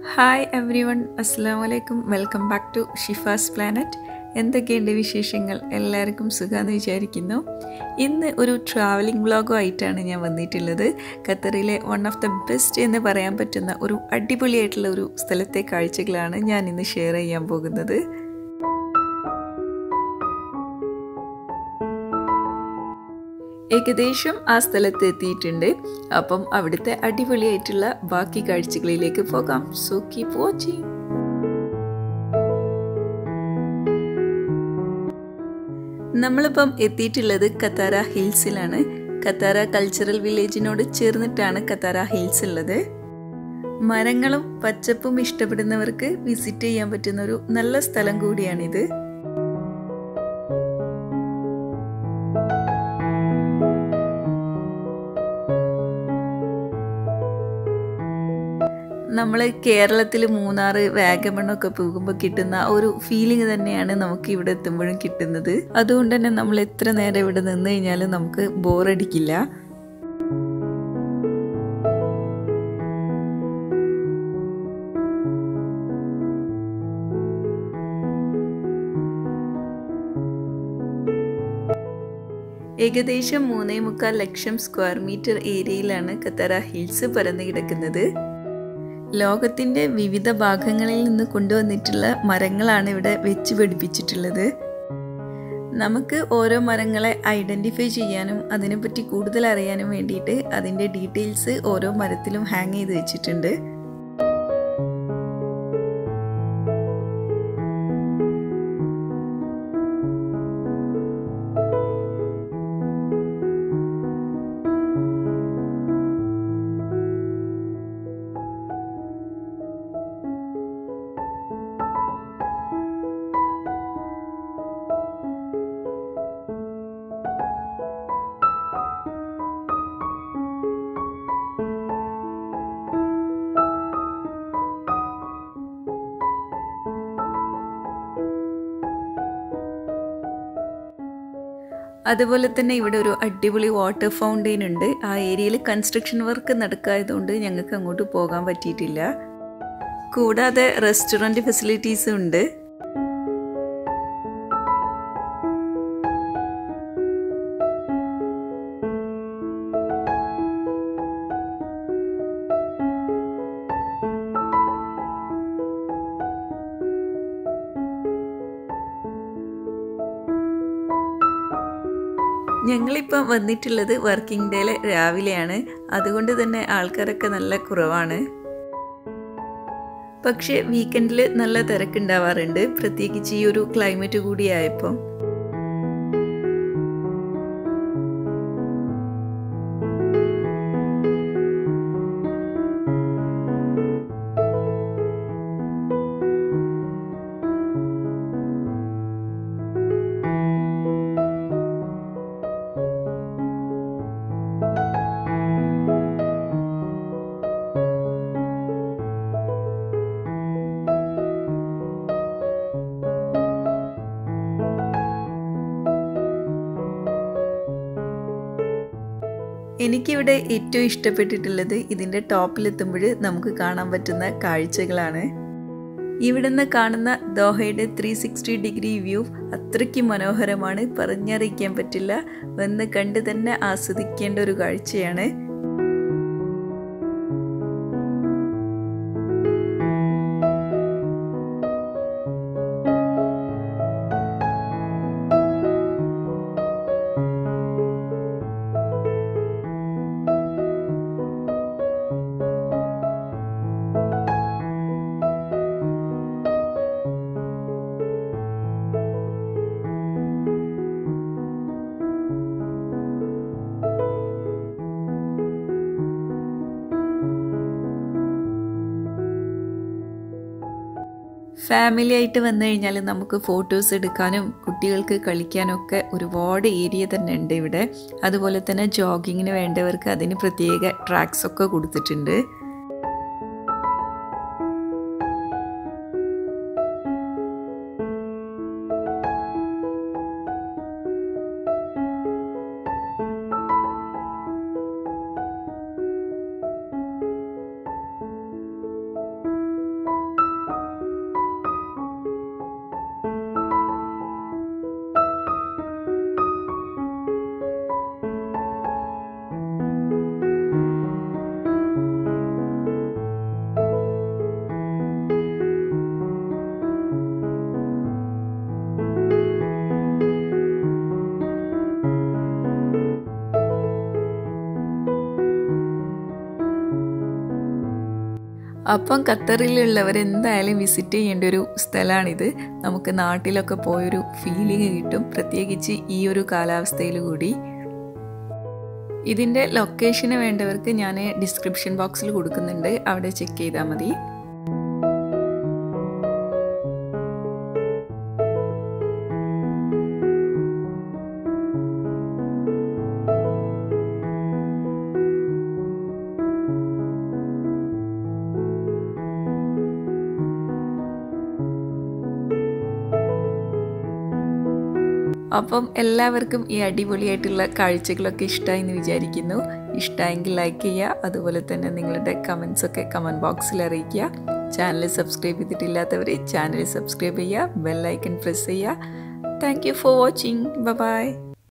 hi every everyone അസ്സാം വലൈക്കും welcome back to Shifas Planet എന്തൊക്കെയുണ്ട് വിശേഷങ്ങൾ എല്ലാവർക്കും സുഖമെന്ന് വിചാരിക്കുന്നു ഇന്ന് ഒരു ട്രാവലിംഗ് വ്ളോഗും ആയിട്ടാണ് ഞാൻ വന്നിട്ടുള്ളത് ഖത്തറിലെ വൺ ഓഫ് ദ ബെസ്റ്റ് എന്ന് പറയാൻ പറ്റുന്ന ഒരു അടിപൊളിയായിട്ടുള്ള ഒരു സ്ഥലത്തെ കാഴ്ചകളാണ് ഞാൻ ഇന്ന് ഷെയർ ചെയ്യാൻ പോകുന്നത് ഏകദേശം ആ സ്ഥലത്ത് എത്തിയിട്ടുണ്ട് അപ്പം അവിടുത്തെ അടിപൊളിയായിട്ടുള്ള ബാക്കി കാഴ്ചകളിലേക്ക് പോകാം സോ കീപ് വാച്ചിങ് നമ്മളിപ്പം എത്തിയിട്ടുള്ളത് കത്താര ഹിൽസിലാണ് കത്താര കൾച്ചറൽ വില്ലേജിനോട് ചേർന്നിട്ടാണ് കത്താര ഹിൽസ് ഉള്ളത് മരങ്ങളും പച്ചപ്പും ഇഷ്ടപ്പെടുന്നവർക്ക് വിസിറ്റ് ചെയ്യാൻ പറ്റുന്ന ഒരു നല്ല സ്ഥലം കൂടിയാണിത് നമ്മൾ കേരളത്തിൽ മൂന്നാർ വാഗമണ്ണൊക്കെ പോകുമ്പോൾ കിട്ടുന്ന ഒരു ഫീലിംഗ് തന്നെയാണ് നമുക്ക് ഇവിടെ എത്തുമ്പോഴും കിട്ടുന്നത് അതുകൊണ്ട് തന്നെ നമ്മൾ എത്ര നേരം ഇവിടെ നിന്ന് കഴിഞ്ഞാലും നമുക്ക് ബോറടിക്കില്ല ഏകദേശം മൂന്നേ മുക്കാൽ ലക്ഷം സ്ക്വയർ മീറ്റർ ഏരിയയിലാണ് കത്തറ ഹിൽസ് പരന്നു കിടക്കുന്നത് ലോകത്തിൻ്റെ വിവിധ ഭാഗങ്ങളിൽ നിന്ന് കൊണ്ടുവന്നിട്ടുള്ള മരങ്ങളാണ് ഇവിടെ വെച്ച് പിടിപ്പിച്ചിട്ടുള്ളത് നമുക്ക് ഓരോ മരങ്ങളെ ഐഡൻറ്റിഫൈ ചെയ്യാനും അതിനെപ്പറ്റി കൂടുതൽ അറിയാനും വേണ്ടിയിട്ട് അതിൻ്റെ ഡീറ്റെയിൽസ് ഓരോ മരത്തിലും ഹാങ് ചെയ്ത് വെച്ചിട്ടുണ്ട് അതുപോലെ തന്നെ ഇവിടെ ഒരു അടിപൊളി വാട്ടർ ഫൗണ്ടെയിൻ ഉണ്ട് ആ ഏരിയയിൽ കൺസ്ട്രക്ഷൻ വർക്ക് നടക്കായതുകൊണ്ട് ഞങ്ങൾക്ക് അങ്ങോട്ട് പോകാൻ പറ്റിയിട്ടില്ല കൂടാതെ റെസ്റ്റോറൻറ്റ് ഫെസിലിറ്റീസും ഉണ്ട് ഞങ്ങളിപ്പം വന്നിട്ടുള്ളത് വർക്കിംഗ് ഡേയിലെ രാവിലെയാണ് അതുകൊണ്ട് തന്നെ ആൾക്കാരൊക്കെ നല്ല കുറവാണ് പക്ഷേ വീക്കെൻഡിൽ നല്ല തിരക്കുണ്ടാവാറുണ്ട് പ്രത്യേകിച്ച് ഈ ഒരു ക്ലൈമറ്റ് കൂടിയായപ്പം എനിക്കിവിടെ ഏറ്റവും ഇഷ്ടപ്പെട്ടിട്ടുള്ളത് ഇതിൻ്റെ ടോപ്പിലെത്തുമ്പോൾ നമുക്ക് കാണാൻ പറ്റുന്ന കാഴ്ചകളാണ് ഇവിടുന്ന് കാണുന്ന ദോഹയുടെ ത്രീ സിക്സ്റ്റി ഡിഗ്രി വ്യൂ അത്രയ്ക്ക് മനോഹരമാണ് പറഞ്ഞറിയിക്കാൻ പറ്റില്ല വന്ന് കണ്ട് തന്നെ ആസ്വദിക്കേണ്ട ഒരു കാഴ്ചയാണ് ഫാമിലി ആയിട്ട് വന്നു കഴിഞ്ഞാൽ നമുക്ക് ഫോട്ടോസ് എടുക്കാനും കുട്ടികൾക്ക് കളിക്കാനും ഒക്കെ ഒരുപാട് ഏരിയ തന്നെ ഉണ്ട് ഇവിടെ അതുപോലെ തന്നെ ജോഗിങ്ങിന് വേണ്ടവർക്ക് അതിന് പ്രത്യേക ട്രാക്സ് ഒക്കെ കൊടുത്തിട്ടുണ്ട് അപ്പം ഖത്തറിലുള്ളവർ എന്തായാലും വിസിറ്റ് ചെയ്യേണ്ട ഒരു സ്ഥലമാണിത് നമുക്ക് നാട്ടിലൊക്കെ പോയൊരു ഫീലിംഗ് കിട്ടും പ്രത്യേകിച്ച് ഈ ഒരു കാലാവസ്ഥയിൽ കൂടി ഇതിൻ്റെ ലൊക്കേഷന് വേണ്ടവർക്ക് ഞാൻ ഡിസ്ക്രിപ്ഷൻ ബോക്സിൽ കൊടുക്കുന്നുണ്ട് അവിടെ ചെക്ക് ചെയ്താൽ മതി അപ്പം എല്ലാവർക്കും ഈ അടിപൊളിയായിട്ടുള്ള കാഴ്ചകളൊക്കെ ഇഷ്ടമായി എന്ന് വിചാരിക്കുന്നു ഇഷ്ടമായെങ്കിൽ ലൈക്ക് ചെയ്യുക അതുപോലെ തന്നെ നിങ്ങളുടെ കമൻസ് ഒക്കെ കമൻറ്റ് ബോക്സിൽ അറിയിക്കുക ചാനൽ സബ്സ്ക്രൈബ് ചെയ്തിട്ടില്ലാത്തവർ ചാനൽ സബ്സ്ക്രൈബ് ചെയ്യുക ബെല്ലൈക്കൺ പ്രസ് ചെയ്യുക thank you for watching by